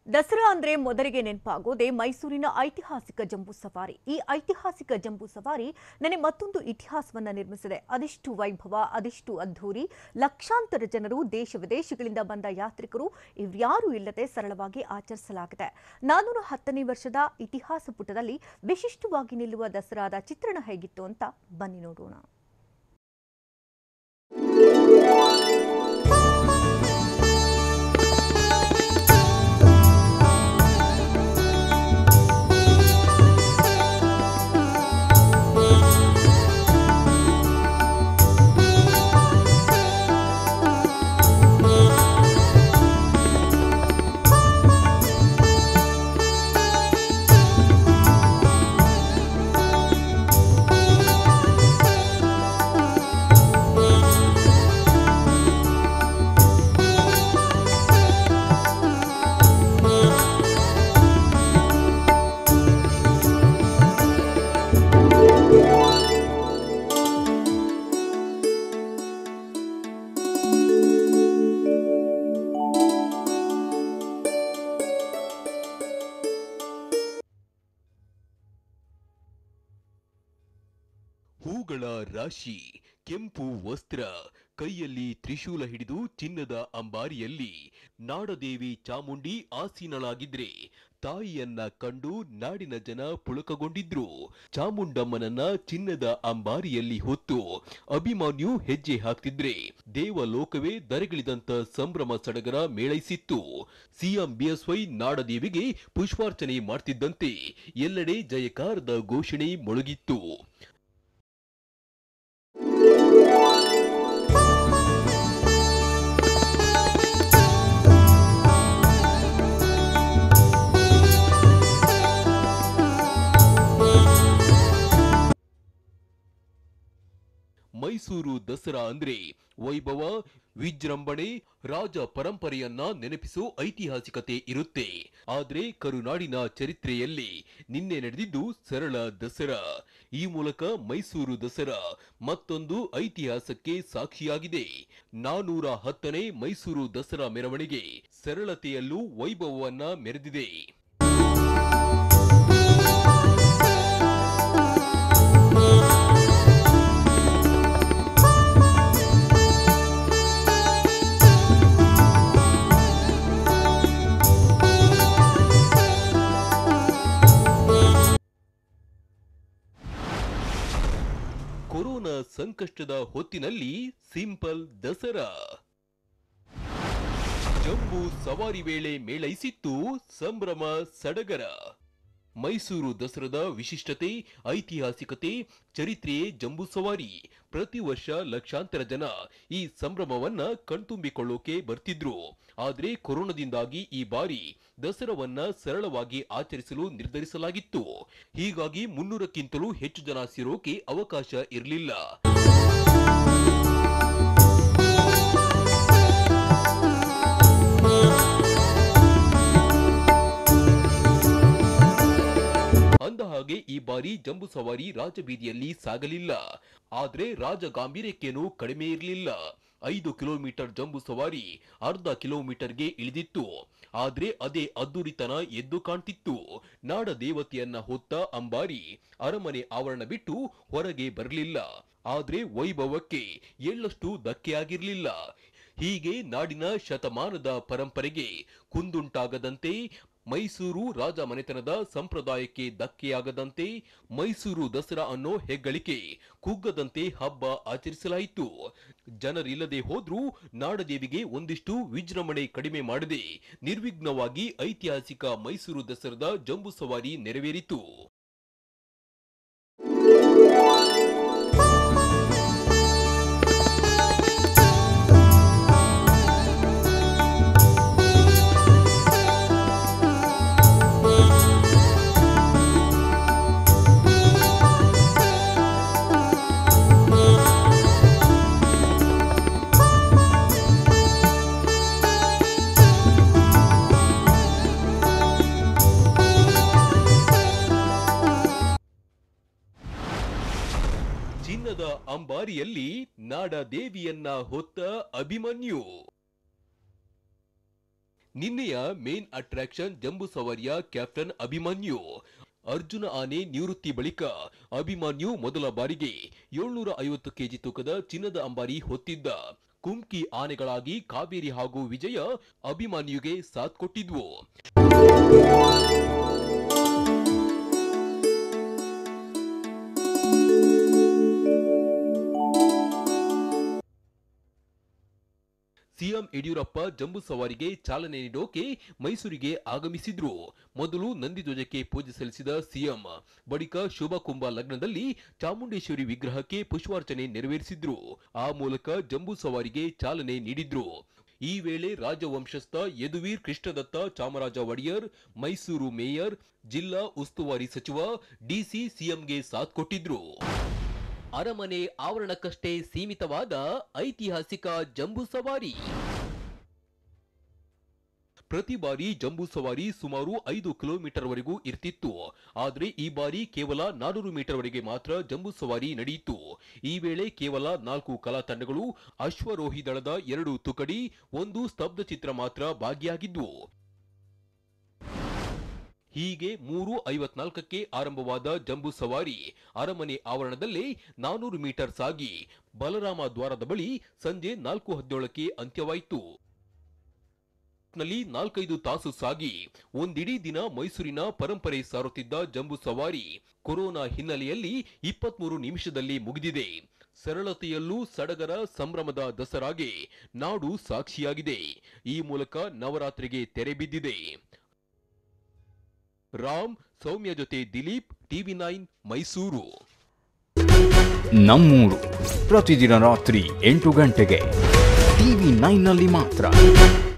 ದಸರಾ ಅಂದ್ರೆ ಮೊದಲಿಗೆ ನೆನಪಾಗೋದೇ ಮೈಸೂರಿನ ಐತಿಹಾಸಿಕ ಜಂಬೂ ಸವಾರಿ ಈ ಐತಿಹಾಸಿಕ ಜಂಬೂ ಸವಾರಿ ನನಗೆ ಮತ್ತೊಂದು ಇತಿಹಾಸವನ್ನ ನಿರ್ಮಿಸಿದೆ ಅದೆಷ್ಟು ವೈಭವ ಅದೆಷ್ಟು ಅದ್ಧೂರಿ ಲಕ್ಷಾಂತರ ಜನರು ದೇಶ ವಿದೇಶಗಳಿಂದ ಬಂದ ಯಾತ್ರಿಕರು ಇವ್ಯಾರೂ ಇಲ್ಲದೆ ಸರಳವಾಗಿ ಆಚರಿಸಲಾಗಿದೆ ನಾನೂರ ಹತ್ತನೇ ವರ್ಷದ ಇತಿಹಾಸ ಪುಟದಲ್ಲಿ ವಿಶಿಷ್ಟವಾಗಿ ನಿಲ್ಲುವ ದಸರಾದ ಚಿತ್ರಣ ಹೇಗಿತ್ತು ಅಂತ ಬನ್ನಿ ನೋಡೋಣ ಹೂಗಳ ರಾಶಿ ಕೆಂಪು ವಸ್ತ್ರ ಕೈಯಲ್ಲಿ ತ್ರಿಶೂಲ ಹಿಡಿದು ಚಿನ್ನದ ಅಂಬಾರಿಯಲ್ಲಿ ನಾಡದೇವಿ ಚಾಮುಂಡಿ ಆಸೀನಳಾಗಿದ್ರೆ ತಾಯಿಯನ್ನ ಕಂಡು ನಾಡಿನ ಜನ ಪುಳಕಗೊಂಡಿದ್ರು ಚಾಮುಂಡಮ್ಮನನ್ನ ಚಿನ್ನದ ಅಂಬಾರಿಯಲ್ಲಿ ಹೊತ್ತು ಅಭಿಮಾನ್ಯು ಹೆಜ್ಜೆ ಹಾಕ್ತಿದ್ರೆ ದೇವಲೋಕವೇ ದರೆಗಿಳಿದಂತ ಸಂಭ್ರಮ ಸಡಗರ ಮೇಳೈಸಿತ್ತು ಸಿಎಂ ಬಿಎಸ್ವೈ ನಾಡದೇವಿಗೆ ಪುಷ್ಪಾರ್ಚನೆ ಮಾಡ್ತಿದ್ದಂತೆ ಎಲ್ಲೆಡೆ ಜಯಕಾರದ ಘೋಷಣೆ ಮೊಳಗಿತ್ತು ಮೈಸೂರು ದಸರಾ ಅಂದ್ರೆ ವೈಭವ ವಿಜೃಂಭಣೆ ರಾಜ ಪರಂಪರೆಯನ್ನ ನೆನಪಿಸೋ ಐತಿಹಾಸಿಕತೆ ಇರುತ್ತೆ ಆದ್ರೆ ಕರುನಾಡಿನ ಚರಿತ್ರೆಯಲ್ಲಿ ನಿನ್ನೆ ನಡೆದಿದ್ದು ಸರಳ ದಸರಾ ಈ ಮೂಲಕ ಮೈಸೂರು ದಸರಾ ಮತ್ತೊಂದು ಐತಿಹಾಸಕ್ಕೆ ಸಾಕ್ಷಿಯಾಗಿದೆ ನಾನೂರ ಹತ್ತನೇ ಮೈಸೂರು ದಸರಾ ಮೆರವಣಿಗೆ ಸರಳತೆಯಲ್ಲೂ ವೈಭವವನ್ನ ಮೆರೆದಿದೆ ಕೊರೋನಾ ಸಂಕಷ್ಟದ ಹೊತ್ತಿನಲ್ಲಿ ಸಿಂಪಲ್ ದಸರಾ ಜಂಬೂ ಸವಾರಿ ವೇಳೆ ಮೇಳೈಸಿತ್ತು ಸಂಭ್ರಮ ಸಡಗರ ಮೈಸೂರು ದಸರಾದ ವಿಶಿಷ್ಟತೆ ಐತಿಹಾಸಿಕತೆ ಚರಿತ್ರೆಯೇ ಜಂಬೂ ಸವಾರಿ ಪ್ರತಿ ವರ್ಷ ಲಕ್ಷಾಂತರ ಜನ ಈ ಸಂಭ್ರಮವನ್ನ ಕಣ್ತುಂಬಿಕೊಳ್ಳೋಕೆ ಬರ್ತಿದ್ರು ಆದ್ರೆ ಕೊರೋನಾದಿಂದಾಗಿ ಈ ಬಾರಿ ದಸರಾವನ್ನ ಸರಳವಾಗಿ ಆಚರಿಸಲು ನಿರ್ಧರಿಸಲಾಗಿತ್ತು ಹೀಗಾಗಿ ಮುನ್ನೂರಕ್ಕಿಂತಲೂ ಹೆಚ್ಚು ಜನ ಸೇರೋಕೆ ಅವಕಾಶ ಇರಲಿಲ್ಲ ಅಂದ ಹಾಗೆ ಈ ಬಾರಿ ಜಂಬೂ ಸವಾರಿ ರಾಜಬೀದಿಯಲ್ಲಿ ಸಾಗಲಿಲ್ಲ ಆದ್ರೆ ರಾಜ ಗಾಂಭೀರ್ಯಕ್ಕೇನೂ ಕಡಿಮೆ ಇರಲಿಲ್ಲ ಐದು ಕಿಲೋಮೀಟರ್ ಜಂಬೂ ಸವಾರಿ ಅರ್ಧ ಕಿಲೋಮೀಟರ್ಗೆ ಇಳಿದಿತ್ತು ಆದ್ರೆ ಅದೇ ಅದ್ದೂರಿತನ ಎದ್ದು ಕಾಣ್ತಿತ್ತು ನಾಡ ದೇವತೆಯನ್ನ ಹೊತ್ತ ಅಂಬಾರಿ ಅರಮನೆ ಆವರಣ ಬಿಟ್ಟು ಹೊರಗೆ ಬರಲಿಲ್ಲ ಆದ್ರೆ ವೈಭವಕ್ಕೆ ಎಳ್ಳಷ್ಟು ಧಕ್ಕೆಯಾಗಿರ್ಲಿಲ್ಲ ಹೀಗೆ ನಾಡಿನ ಶತಮಾನದ ಪರಂಪರೆಗೆ ಕುಂದುಂಟಾಗದಂತೆ ಮೈಸೂರು ರಾಜ ಮನೆತನದ ಸಂಪ್ರದಾಯಕ್ಕೆ ಧಕ್ಕೆಯಾಗದಂತೆ ಮೈಸೂರು ದಸರಾ ಅನ್ನೋ ಹೆಗ್ಗಳಿಕೆ ಕುಗ್ಗದಂತೆ ಹಬ್ಬ ಆಚರಿಸಲಾಯಿತು ಜನರಿಲ್ಲದೆ ಹೋದ್ರೂ ನಾಡದೇವಿಗೆ ಒಂದಿಷ್ಟು ವಿಜೃಂಭಣೆ ಕಡಿಮೆ ಮಾಡದೆ ನಿರ್ವಿಘ್ನವಾಗಿ ಐತಿಹಾಸಿಕ ಮೈಸೂರು ದಸರಾದ ಜಂಬೂ ಸವಾರಿ ನೆರವೇರಿತು ಚಿನ್ನದ ಅಂಬಾರಿಯಲ್ಲಿ ನಾಡ ದೇವಿಯನ್ನ ಹೊತ್ತ ಅಭಿಮನ್ಯು ನಿನ್ನೆಯ ಮೇನ್ ಅಟ್ರಾಕ್ಷನ್ ಜಂಬೂ ಸವಾರಿಯ ಕ್ಯಾಪ್ಟನ್ ಅಭಿಮನ್ಯು ಅರ್ಜುನ ಆನೆ ನಿವೃತ್ತಿ ಬಳಿಕ ಅಭಿಮನ್ಯು ಮೊದಲ ಬಾರಿಗೆ ಏಳ್ನೂರ ಐವತ್ತು ಕೆಜಿ ತೂಕದ ಚಿನ್ನದ ಅಂಬಾರಿ ಹೊತ್ತಿದ್ದ ಕುಮ್ಕಿ ಆನೆಗಳಾಗಿ ಕಾವೇರಿ ಹಾಗೂ ವಿಜಯ ಅಭಿಮನ್ಯುಗೆ ಸಾಥ್ ಕೊಟ್ಟಿದ್ವು ಸಿಎಂ ಯಡಿಯೂರಪ್ಪ ಜಂಬೂ ಸವಾರಿಗೆ ಚಾಲನೆ ನೀಡೋಕೆ ಮೈಸೂರಿಗೆ ಆಗಮಿಸಿದ್ರು ಮೊದಲು ನಂದಿಧ್ವಜಕ್ಕೆ ಪೂಜೆ ಸಲ್ಲಿಸಿದ ಸಿಎಂ ಬಳಿಕ ಶುಭಕುಂಭ ಲಗ್ನದಲ್ಲಿ ಚಾಮುಂಡೇಶ್ವರಿ ವಿಗ್ರಹಕ್ಕೆ ಪುಷ್ಪಾರ್ಚನೆ ನೆರವೇರಿಸಿದ್ರು ಆ ಮೂಲಕ ಜಂಬೂ ಸವಾರಿಗೆ ಚಾಲನೆ ನೀಡಿದ್ರು ಈ ವೇಳೆ ರಾಜವಂಶಸ್ಥ ಯದುವೀರ್ ಕೃಷ್ಣದತ್ತ ಚಾಮರಾಜ ಒಡೆಯರ್ ಮೈಸೂರು ಮೇಯರ್ ಜಿಲ್ಲಾ ಉಸ್ತುವಾರಿ ಸಚಿವ ಡಿಸಿ ಸಿಎಂಗೆ ಸಾಥ್ ಕೊಟ್ಟಿದ್ರು ಅರಮನೆ ಆವರಣಕ್ಕಷ್ಟೇ ಸೀಮಿತವಾದ ಐತಿಹಾಸಿಕ ಜಂಬೂ ಸವಾರಿ ಪ್ರತಿ ಬಾರಿ ಜಂಬೂ ಸವಾರಿ ಸುಮಾರು ಐದು ಕಿಲೋಮೀಟರ್ ವರೆಗೂ ಇರ್ತಿತ್ತು ಆದ್ರೆ ಈ ಬಾರಿ ಕೇವಲ ನಾನೂರು ಮೀಟರ್ ವರೆಗೆ ಮಾತ್ರ ಜಂಬೂ ಸವಾರಿ ನಡೆಯಿತು ಈ ವೇಳೆ ಕೇವಲ ನಾಲ್ಕು ಕಲಾ ತಂಡಗಳು ಅಶ್ವರೋಹಿ ದಳದ ಎರಡು ತುಕಡಿ ಒಂದು ಸ್ತಬ್ಧ ಚಿತ್ರ ಮಾತ್ರ ಭಾಗಿಯಾಗಿದ್ವು ಹೀಗೆ ಮೂರು ಐವತ್ನಾಲ್ಕಕ್ಕೆ ಆರಂಭವಾದ ಜಂಬೂ ಸವಾರಿ ಅರಮನೆ ಆವರಣದಲ್ಲೇ ನಾನೂರು ಮೀಟರ್ ಸಾಗಿ ಬಲರಾಮ ದ್ವಾರದ ಬಳಿ ಸಂಜೆ ನಾಲ್ಕು ಹದಿನೇಳಕ್ಕೆ ಅಂತ್ಯವಾಯಿತು ನಲ್ಲಿ ನಾಲ್ಕೈದು ತಾಸು ಸಾಗಿ ಒಂದಿಡೀ ದಿನ ಮೈಸೂರಿನ ಪರಂಪರೆ ಸಾರುತ್ತಿದ್ದ ಜಂಬೂ ಸವಾರಿ ಕೊರೋನಾ ಹಿನ್ನೆಲೆಯಲ್ಲಿ ಇಪ್ಪತ್ಮೂರು ನಿಮಿಷದಲ್ಲಿ ಮುಗಿದಿದೆ ಸರಳತೆಯಲ್ಲೂ ಸಡಗರ ಸಂಭ್ರಮದ ದಸರಾಗೆ ನಾಡು ಸಾಕ್ಷಿಯಾಗಿದೆ ಈ ಮೂಲಕ ನವರಾತ್ರಿಗೆ ತೆರೆ ಬಿದ್ದಿದೆ ರಾಮ್ ಸೌಮ್ಯ ಜೊತೆ ದಿಲೀಪ್ ಟಿವಿ ನೈನ್ ಮೈಸೂರು ನಮ್ಮೂರು ಪ್ರತಿದಿನ ರಾತ್ರಿ ಎಂಟು ಗಂಟೆಗೆ ಟಿವಿ ನೈನ್ನಲ್ಲಿ ಮಾತ್ರ